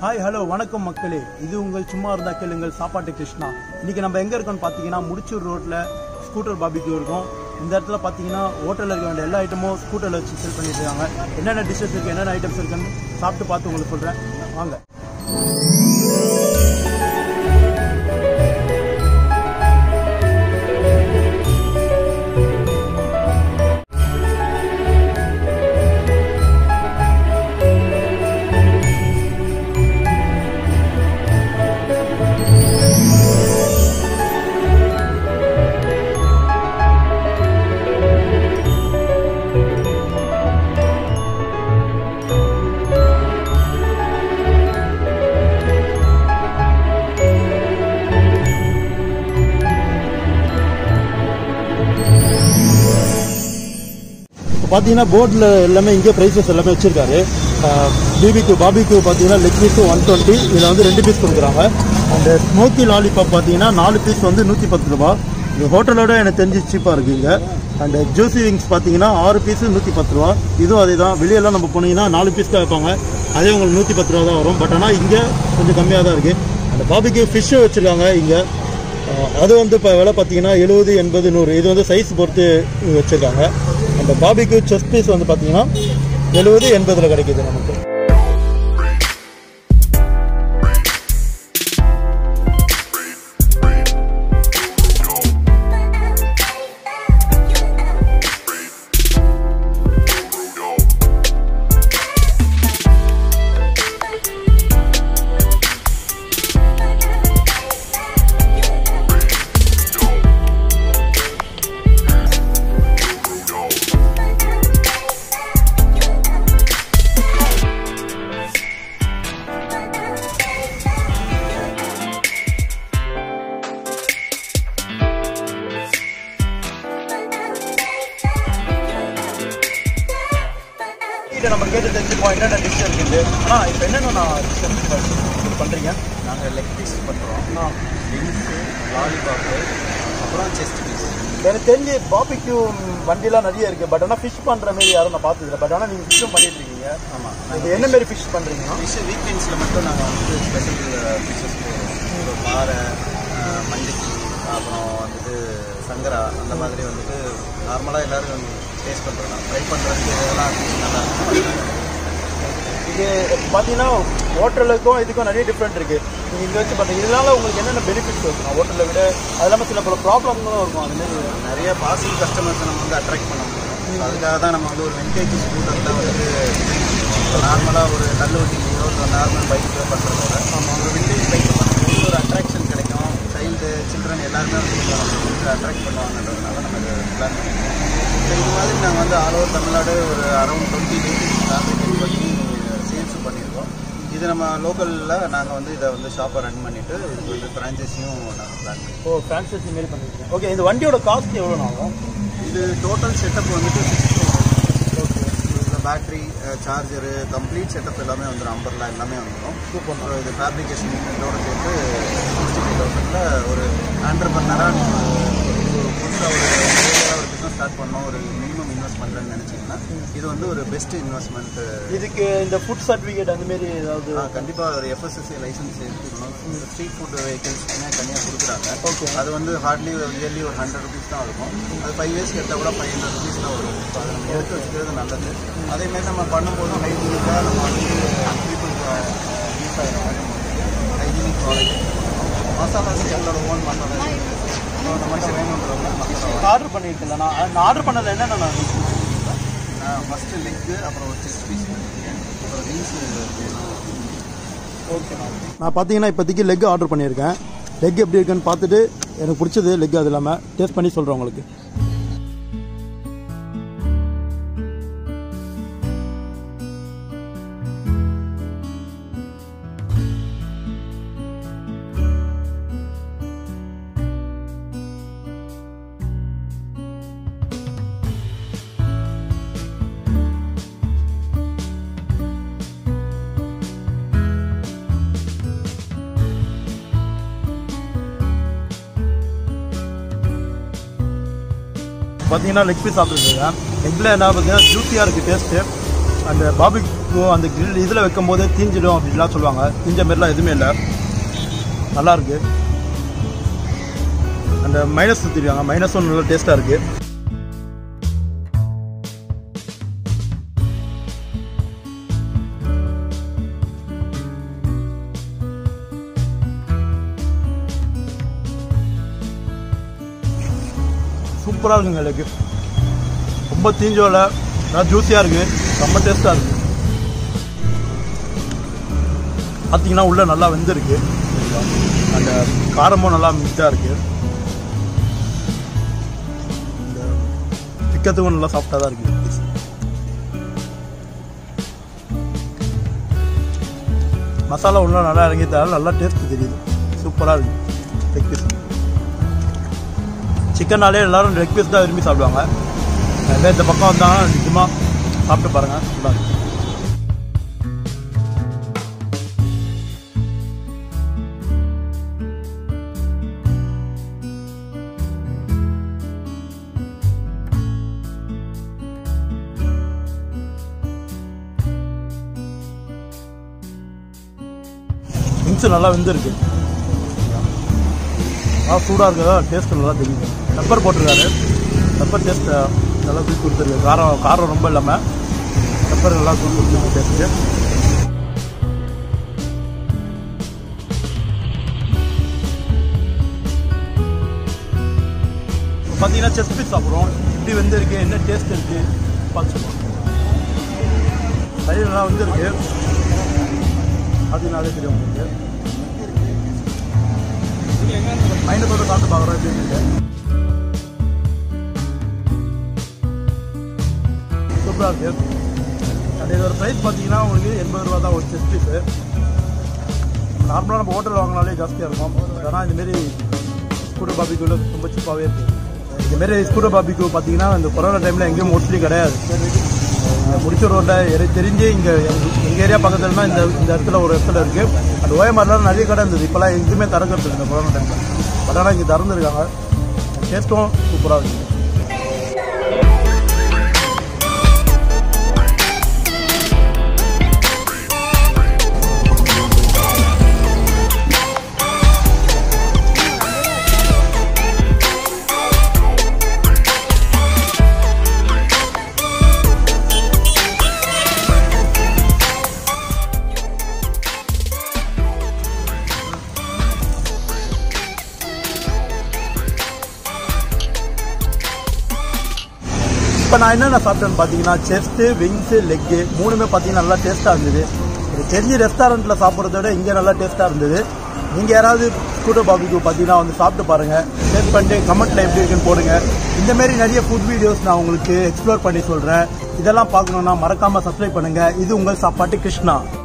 Hi hello வணக்கம் மக்களே இது உங்கள் சும்மா இருந்தா கேளுங்கள் சாப்பாட்டு கிருஷ்ணா இன்னைக்கு நம்ம எங்க இருக்கோம்னு பார்த்தீங்கன்னா முடிச்சூர் ரோட்ல ஸ்கூட்டர் பாபிக்கு இருக்கோம் இந்த இடத்துல பார்த்தீங்கன்னா ஹோட்டலில் இருக்க வேண்டிய எல்லா ஐட்டமும் ஸ்கூட்டரில் வச்சு செல் பண்ணிட்டு இருக்காங்க என்னென்ன டிஷ்ஷஸ் இருக்கு என்னென்ன ஐட்டம்ஸ் இருக்குன்னு சாப்பிட்டு பார்த்து உங்களுக்கு சொல்றேன் வாங்க இப்போ பார்த்தீங்கன்னா போர்டில் எல்லாமே இங்கே ப்ரைஸஸ் எல்லாமே வச்சிருக்காரு பிபிக்கு பாபிக்கு பார்த்தீங்கன்னா லெக் பீஸ் ஒன் டுவெண்ட்டி இதில் வந்து ரெண்டு பீஸ் கொடுக்குறாங்க அண்ட் ஸ்மோக்கி லாலிபாப் பார்த்தீங்கன்னா நாலு பீஸ் வந்து நூற்றி பத்து ரூபா இது ஹோட்டலோட எனக்கு தெரிஞ்சு சீப்பாக இருக்குது இங்கே அண்ட் ஜூசி விங்ஸ் பார்த்தீங்கன்னா ஆறு பீஸ் நூற்றி பத்து ரூபா இதுவும் அதே தான் வெளியெல்லாம் நம்ம போனீங்கன்னா நாலு பீஸ் தான் வைப்பாங்க அதே உங்களுக்கு நூற்றி பத்து ரூபா தான் வரும் பட் ஆனால் இங்கே கொஞ்சம் கம்மியாக தான் இருக்குது அந்த பாபிக்கு ஃபிஷ்ஷும் வச்சுருக்காங்க இங்கே அஹ் அது வந்து இப்போ விலை பார்த்தீங்கன்னா எழுபது எண்பது நூறு இது வந்து சைஸ் பொறுத்து வச்சுருக்காங்க அந்த பாபிக்கு செஸ் பீஸ் வந்து பார்த்தீங்கன்னா எழுபது எண்பதில் கிடைக்குது நமக்கு இதை நம்ம கேட்டு தெரிஞ்சுப்போம் என்னென்ன டிஷ் இருக்குது ஆனால் இப்போ என்னென்ன நான் டிஷ் பண்ணுறீங்க நாங்கள் லெக் பீஸ் பண்ணுறோம் விங்ஸு லாலிபாப்பு அப்புறம் செஸ்ட் பீஸ் எனக்கு தெரிஞ்சு பாபிக்யூ வண்டிலாம் நிறைய இருக்குது பட் ஆனால் ஃபிஷ் பண்ணுற மாதிரி யாரும் நான் பார்த்ததில்ல பட் ஆனால் நீங்கள் ஃபிஷ்ஷும் பண்ணிட்டு இருக்கீங்க ஆமாம் இது என்ன மாதிரி ஃபிஷ் பண்ணுறீங்கன்னா ஃபிஷ் வீக்கெண்ட்ஸில் மட்டும் நாங்கள் வந்து ஸ்பெஷல் ஃபிஷஸ் இப்போ பாறை அஹ், மண்டிக்கு அப்புறம் வந்துட்டு சங்கரா அந்த மாதிரி வந்துட்டு நார்மலாக எல்லோரும் டேஸ்ட் பண்ணுறோம் ட்ரை பண்ணுறதுக்கு இதெல்லாம் fish நல்லா இருக்கும் இது பார்த்தீங்கன்னா ஹோட்டலுக்கும் இதுக்கும் நிறைய டிஃப்ரெண்ட் இருக்கு நீங்கள் இங்கே வச்சு பண்ணுறீங்க இதனால உங்களுக்கு என்னென்ன பெனிஃபிட்ஸ் இருக்கும் ஹோட்டலை விட அது இல்லாமல் சில பல ப்ராப்ளம்களும் இருக்கும் அது மாதிரி நிறைய பாசிங் கஸ்டமர்ஸை நம்ம வந்து அட்ராக்ட் பண்ண முடியும் அதுக்காக தான் நம்ம வந்து ஒரு வெங்கேஜ் ஸ்கூட்டரில் வந்துட்டு நார்மலாக ஒரு தள்ளுவண்டிலையோ இல்லை நார்மல் பைக்கில் பண்ணுறதோட நம்ம ஒரு வில்லேஜ் பைக்கில் பண்ணும்போது ஒரு அட்ராக்ஷன் கிடைக்கும் சைல்டு சில்ட்ரன் எல்லாருமே வந்து அட்ராக்ட் பண்ணுவாங்கன்றதுனால நம்ம இதை பிளான் பண்ணியிருக்கோம் So, இது மாதிரி நாங்கள் வந்து ஆல் ஓவர் தமிழ்நாடு ஒரு அரௌண்ட் டுவெண்ட்டி டேஸ் ஃபேப்ரிகேட் பண்ணி சேல்ஸும் பண்ணியிருக்கோம் இது நம்ம லோக்கலில் நாங்கள் வந்து இதை வந்து ஷாப்பை ரன் பண்ணிவிட்டு இதுக்கு வந்து ஃப்ரான்ச்சைஸியும் நாங்கள் பிளான் பண்ணியிருக்கோம் ஓ ஃப்ரான்சைசி மாரி பண்ணிருக்கீங்க ஓகே இந்த வண்டியோட காஸ்ட் எவ்வளோ ஆகும் இது டோட்டல் செட்டப் வந்துட்டு இதில் பேட்டரி சார்ஜரு கம்ப்ளீட் செட்டப் எல்லாமே வந்துடும் அம்பர்லா எல்லாமே வந்துடும் சூப்பர் அப்புறம் இது ஃபேப்ரிகேஷன் இதோட சேர்த்து சிக்ஸ்டி ஃபைவ் தௌசண்டில் ஒரு ஆண்டர்பர்னராக புதுசாக ஒரு regular ஒரு பிஸ்னஸ் ஸ்டார்ட் பண்ணோம் ஒரு மினிமம் இன்வெஸ்ட் பண்ணுறேன்னு நினச்சிங்கன்னா இது வந்து ஒரு பெஸ்ட் இன்வெஸ்ட்மெண்ட்டு இதுக்கு இந்த ஃபுட் சர்டிஃபிகேட் அந்த மாதிரி ஏதாவது கண்டிப்பாக ஒரு எஃப்எஸ்எஸ்சி லைசன்ஸ் எடுத்துக்கணும் ஸ்ட்ரீட் ஃபுட் வெஹிக்கிள்ஸ்க்குமே தனியாக கொடுக்குறாங்க ஓகே அது வந்து ஹார்ட்லி இயர்லி ஒரு ஹண்ட்ரட் ருபீஸ் தான் இருக்கும் அது ஃபைவ் இயர்ஸ்க்கு எடுத்தால் கூட ஃபைவ் ஹண்ட்ரட் ருபீஸ் தான் வரும் ஸோ அதை நம்ம எடுத்து வச்சுக்கிறது நல்லது அதேமாரி நம்ம பண்ணும்போதும் ஹைஜீனிக்காக நம்ம வந்து பீப்புளுக்கு யூஸ் ஆகிடும் ஹைஜீனிக் ப்ராடக்ட் மசாலாஸ் எங்களோட ஓன் மசாலா ஸோ அந்த மாதிரி வேணுன்றவங்க மசாலா ஆர்டர் பண்ணியிருக்கல நான் நான் ஆர்டர் பண்ணதில் என்னென்ன நான் நான் ஃபஸ்ட்டு லெக்கு அப்புறம் ஒரு செஸ்ட் பீஸ் அப்புறம் விங்ஸ் ஓகே நான் பார்த்தீங்கன்னா இப்போதைக்கு லெக் ஆர்டர் பண்ணியிருக்கேன் லெக் எப்படி இருக்குன்னு பார்த்துட்டு எனக்கு பிடிச்சது லெக் அது இல்லாமல் டேஸ்ட் பண்ணி சொல்கிறேன் உங்களுக்கு பார்த்தீங்கன்னா லெக் பீஸ் சாப்பிட்டுருக்கேன் லெக்கில் என்ன பார்த்தீங்கன்னா ஜூஸியாக இருக்குது டேஸ்ட்டு அந்த பாபிக் வைக்கும் அந்த கிரில் இதில் வைக்கும் போது தீஞ்சிடும் அப்படின்லாம் சொல்லுவாங்க தீஞ்ச மாரிலாம் எதுவுமே இல்லை நல்லா இருக்கு அந்த மைனஸ் ஊற்றிருக்காங்க மைனஸும் நல்லா டேஸ்ட்டாக இருக்கு சூப்பராக இருக்குங்க எனக்கு ரொம்ப தீஞ்சோல நல்லா ஜூஸியாக இருக்கு ரொம்ப டேஸ்ட்டாக இருக்கு பார்த்தீங்கன்னா உள்ள நல்லா வெந்திருக்கு சரிங்களா? அந்த காரமும் நல்லா மிக்ஸாக இருக்கு இந்த சிக்கத்துக்கும் நல்லா சாஃப்டாக தான் இருக்கு piece. மசாலா உள்ள நல்லா இறங்கிட்டாலும் நல்லா டேஸ்ட் தெரியுது சூப்பராக இருக்கு லெக் பீஸ் சிக்கன்னாலே எல்லாரும் லெக் பீஸ் தான் விரும்பி சாப்பிடுவாங்க அதே இந்த பக்கம் வந்தாங்கன்னா நிச்சயமாக சாப்பிட்டு பாருங்கள் நல்லா இருக்கு விங்ஸ் நல்லா வெந்திருக்கு நல்லா சூடாக இருக்கிறதா டேஸ்ட் நல்லா தெரியுது பெப்பர் போட்டிருக்காரு பெப்பர் டேஸ்ட் நல்லா தூக்கி கொடுத்துருக்கு காரம் காரம் ரொம்ப இல்லாமல் பெப்பர் நல்லா தூக்கி கொடுத்துருக்கு டேஸ்ட்டு பார்த்தீங்கன்னா செஸ்ட் பீஸ் சாப்பிட்றோம் இப்படி வெந்திருக்கு என்ன டேஸ்ட் இருக்குது பார்த்து சொல்லுவோம் தயிர் நல்லா வந்துருக்கு அதனாலே தெரியும் உங்களுக்கு மைனஸோட சாப்பிட்டு பார்க்குறோம் எப்படி இருக்கு சூப்பராக இருக்கு அது இதோட ப்ரைஸ் பார்த்தீங்கன்னா உங்களுக்கு எண்பது ரூபா தான் ஒரு செஸ் பீஸு நார்மலாக நம்ம ஹோட்டல் வாங்கினாலே ஜாஸ்தியாக இருக்கும் ஆனால் இந்தமாரி ஸ்கூட்டர் பாபிக்குள்ள ரொம்ப சீப்பாகவே இருக்குது இதுமாரி ஸ்கூட்டர் பாபிக்கு பார்த்தீங்கன்னா இந்த கொரோனா டைமில் எங்கேயும் மோஸ்ட்லி கிடையாது இங்க முடிச்ச ரோட்டில் எனக்கு தெரிஞ்சு இங்கே எங்கள் ஏரியா பக்கத்துலனா இந்த இந்த இடத்துல ஒரு இடத்துல இருக்குது அந்த ஓஎம்ஆர்லாம் நிறைய கடை இருந்தது இப்போலாம் எங்கேயுமே திறக்கிறது இல்லை இந்த கொரோனா டைமில் பட் ஆனால் இங்கே திறந்துருக்காங்க டேஸ்ட்டும் சூப்பராக இருக்குது இப்போ நான் என்னென்ன சாப்பிட்டேன்னு பார்த்தீங்கன்னா செஸ்ட்டு விங்ஸு லெக்கு மூணுமே பார்த்தீங்கன்னா நல்லா டேஸ்ட்டாக இருந்தது இது தெரிஞ்சு ரெஸ்டாரண்ட்டில் சாப்பிட்றத விட இங்கே நல்லா டேஸ்ட்டாக இருந்தது நீங்கள் யாராவது ஸ்கூட்டர் பாபிக்கு பார்த்தீங்கன்னா வந்து சாப்பிட்டு பாருங்கள் டேஸ்ட் பண்ணிட்டு கமெண்ட்டில் எப்படி இருக்குன்னு போடுங்க இந்தமாரி நிறைய ஃபுட் வீடியோஸ் நான் உங்களுக்கு எக்ஸ்ப்ளோர் பண்ணி சொல்கிறேன் இதெல்லாம் பார்க்கணுன்னா மறக்காமல் சப்ஸ்கிரைப் பண்ணுங்கள் இது உங்கள் சாப்பாட்டு கிருஷ்ணா